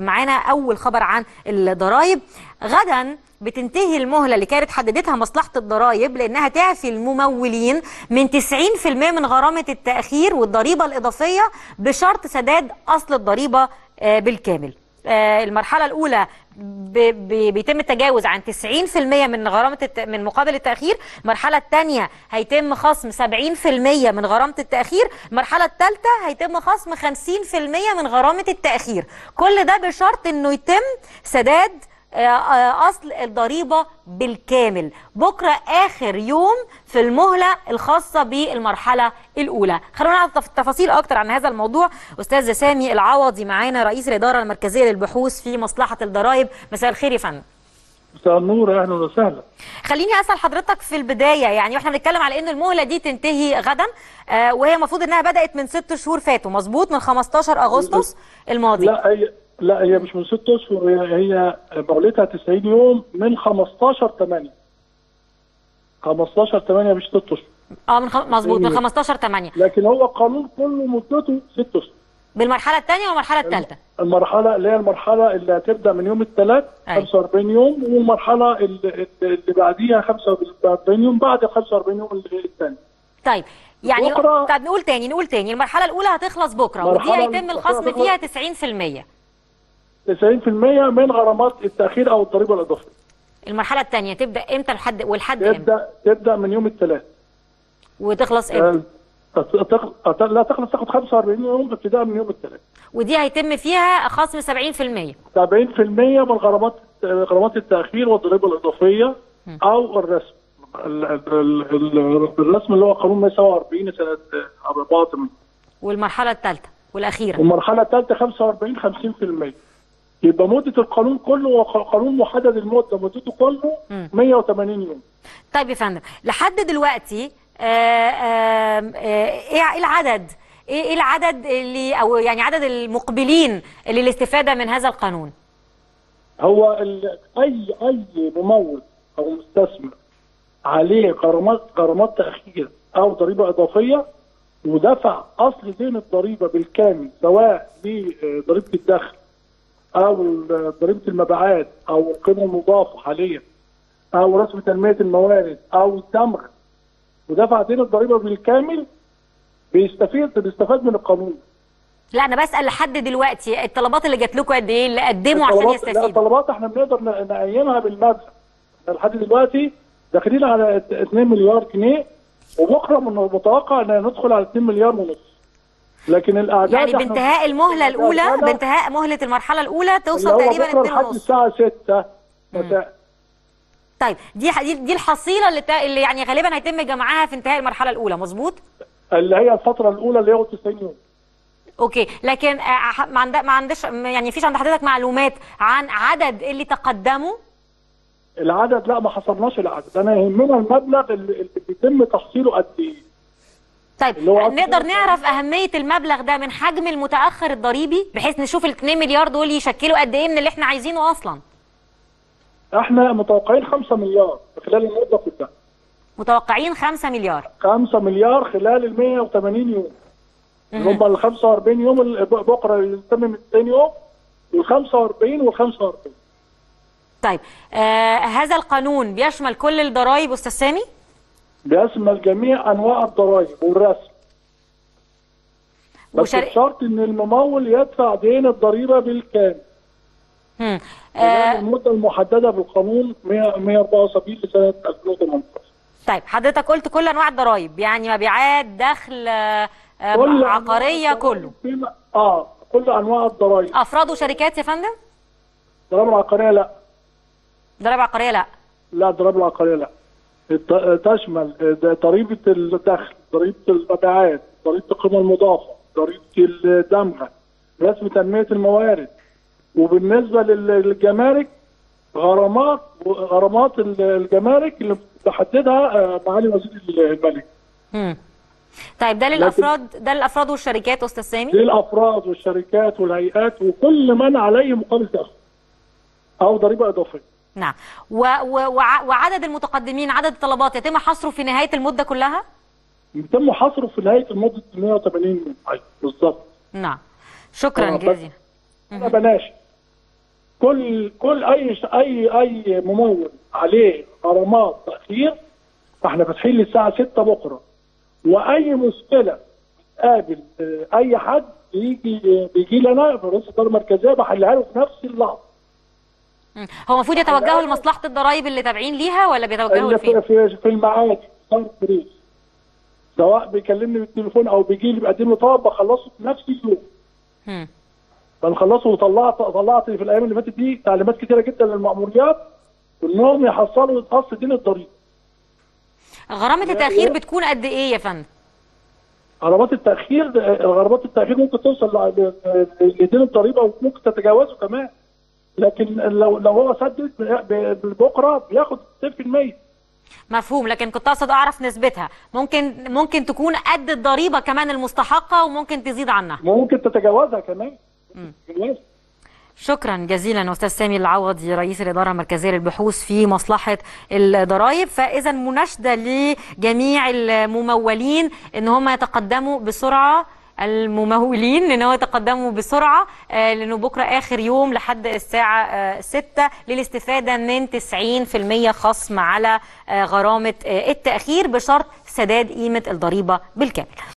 معانا اول خبر عن الضرائب غدا بتنتهي المهله اللي كانت حددتها مصلحه الضرائب لانها تعفي الممولين من 90% من غرامه التاخير والضريبه الاضافيه بشرط سداد اصل الضريبه آه، بالكامل آه، المرحله الاولى ب- ب- بيتم التجاوز عن 90% من غرامه الت... من مقابل التاخير المرحله الثانيه هيتم خصم 70% من غرامه التاخير المرحله الثالثه هيتم خصم 50% من غرامه التاخير كل ده بشرط انه يتم سداد آه، آه، اصل الضريبه بالكامل بكره اخر يوم في المهله الخاصه بالمرحله الاولى خلونا نعرف تف- تفاصيل اكتر عن هذا الموضوع استاذ سامي العوضي معانا رئيس الاداره المركزيه للبحوث في مصلحه الضرائب مساء الخير يا فندم مساء النور اهلا وسهلا خليني اسال حضرتك في البدايه يعني واحنا بنتكلم على ان المهله دي تنتهي غدا آه وهي المفروض انها بدات من ست شهور فاتوا مظبوط من 15 اغسطس الماضي لا هي لا هي مش من ست اشهر هي هي مهلتها 90 يوم من 15 8 15 8 مش ست اشهر اه من خ... مظبوط من 15 8 لكن هو القانون كله مدته ست اشهر بالمرحله الثانيه والمرحله الثالثه المرحله اللي هي المرحله اللي هتبدا من يوم الثلاث أيوة. 45 يوم والمرحله اللي, اللي بعديها 45 يوم بعد ال 45 يوم اللي الثاني طيب يعني بكرة- طب نقول تاني نقول تاني المرحله الاولى هتخلص بكره ودي مرحلة هيتم الخصم هتخلص- فيها 90% 90% من غرامات التاخير او الضريبه الاضافيه المرحله الثانيه تبدا امتى لحد والحد امتى تبدا تبدا من يوم الثلاث وتخلص امتى تخ... لا تخلص تاخد 45 يوم ابتداء من يوم الثلاث ودي هيتم فيها خصم 70% 70% من غرامات غرامات التاخير والضريبه الاضافيه او الرسم ال- ال- ال- الرسم اللي هو قانون 147 سنه 84 والمرحله الثالثه والاخيره والمرحله الثالثه 45 50% يبقى مده القانون كله هو قانون محدد المده مدته كله 180 يوم طيب يا فندم لحد دلوقتي آه، آه، آه، ايه إيه العدد ايه إيه العدد اللي او يعني عدد المقبلين اللي للاستفاده من هذا القانون هو ال- اي اي ممول او مستثمر عليه غرامات غرامات تاخير او ضريبه اضافيه ودفع اصل دين الضريبه بالكامل سواء لضريبه الدخل او ضريبه المبيعات او القيمه المضافه حاليا او رسم تنميه الموارد او الدمغ ودفع دين الضريبه بالكامل بيستفيد بيستفاد من القانون لا انا بسال لحد دلوقتي الطلبات اللي جات لكم قد ايه اللي قدموا عشان الطلبات- لا يستفيدوا الطلبات احنا بنقدر ن- نعينها بالمبلغ احنا لحد دلوقتي داخلين على 2 مليار جنيه وبكره من المتوقع ان ندخل على 2 مليار ونص لكن الاعداد يعني احنا- بانتهاء المهله الاولى الأعداد بانتهاء مهله المرحله الاولى اللي توصل هو تقريبا بكره 2 لحد ونص الساعه 6 مساء طيب دي دي, دي الحصيله اللي, تا... اللي يعني غالبا هيتم جمعها في انتهاء المرحله الاولى مظبوط اللي هي الفتره الاولى اللي هي 90 يوم اوكي لكن آه، ح- ما عند- ما عندش يعني فيش عند حضرتك معلومات عن عدد اللي تقدموا العدد لا ما حصلناش العدد انا يهمنا المبلغ اللي, اللي بيتم تحصيله قد ايه طيب اللي هو أصلاً- نقدر نعرف اهميه المبلغ ده من حجم المتاخر الضريبي بحيث نشوف ال 2 مليار دول يشكلوا قد ايه من اللي احنا عايزينه اصلا احنا متوقعين 5 مليار خلال المده كلها متوقعين 5 مليار 5 مليار خلال ال 180 يوم اللي هم ال 45 يوم اللي ب- بكره يتم من 2 يوم وال 45 وال 45 طيب آه هذا القانون بيشمل كل الضرائب استاذ سامي بيشمل جميع انواع الضرائب والرسم بس وشر- بشرط ان الممول يدفع دين الضريبه بالكامل مم. خلال آه المده المحدده بالقانون 100 174 لسنه 2018 طيب حضرتك قلت كل انواع الضرائب يعني مبيعات دخل آه آه كل أنواع عقاريه الضرائب كله بما- اه كل انواع الضرائب افراد وشركات يا فندم الضرائب العقاريه لا ضرائب عقاريه لا لا الضرائب العقاريه لا الت- تشمل د- ضريبه الدخل ضريبه المبيعات ضريبه القيمه المضافه ضريبه الدمغه رسم تنميه الموارد وبالنسبه لل- للجمارك غرامات غرامات ال- الجمارك اللي بتحددها آه، معالي وزير الملك مم. طيب ده للافراد ده للافراد والشركات استاذ سامي للافراد والشركات والهيئات وكل من عليه مقابل دخل او ضريبه اضافيه نعم و و وع وعدد المتقدمين عدد الطلبات يتم حصره في نهايه المده كلها يتم حصره في نهايه المده 180 يوم أيوة، بالظبط نعم شكرا آه، بس- جزيلا انا بناشد كل كل اي ش- اي اي ممول عليه غرامات تاخير فاحنا فاتحين للساعه 6 بكره واي مشكله قابل آه، اي حد بيجي بيجي لنا في رئيس الاداره المركزيه بحلها له في نفس اللحظه مم. هو المفروض يتوجهوا لمصلحه الضرايب اللي تابعين ليها ولا بيتوجهوا اللي لفين؟ في في, في المعادي صار فريش سواء بيكلمني بالتليفون او بيجي لي بقدم له طلب بخلصه في نفس اليوم مم. بنخلصه وطلعت طلعت في الايام اللي فاتت دي تعليمات كتيره جدا للمأموريات انهم يحصلوا اصل دين الضريبه غرامه التاخير بتكون قد ايه يا فندم؟ غرامات التاخير غرامات التاخير ممكن توصل ل- ل- لدين الضريبه وممكن تتجاوزه كمان لكن لو لو هو سدد ب- ب- بكره بياخد 60% مفهوم لكن كنت اقصد اعرف نسبتها ممكن ممكن تكون قد الضريبه كمان المستحقه وممكن تزيد عنها ممكن تتجاوزها كمان تتجاوزها. شكرا جزيلا استاذ سامي العوضي رئيس الاداره المركزيه للبحوث في مصلحه الضرائب فاذا مناشده لجميع الممولين ان هم يتقدموا بسرعه الممولين ان هو يتقدموا بسرعه آه، لانه بكره اخر يوم لحد الساعه آه، 6 للاستفاده من 90% خصم على آه، غرامه آه، التاخير بشرط سداد قيمه الضريبه بالكامل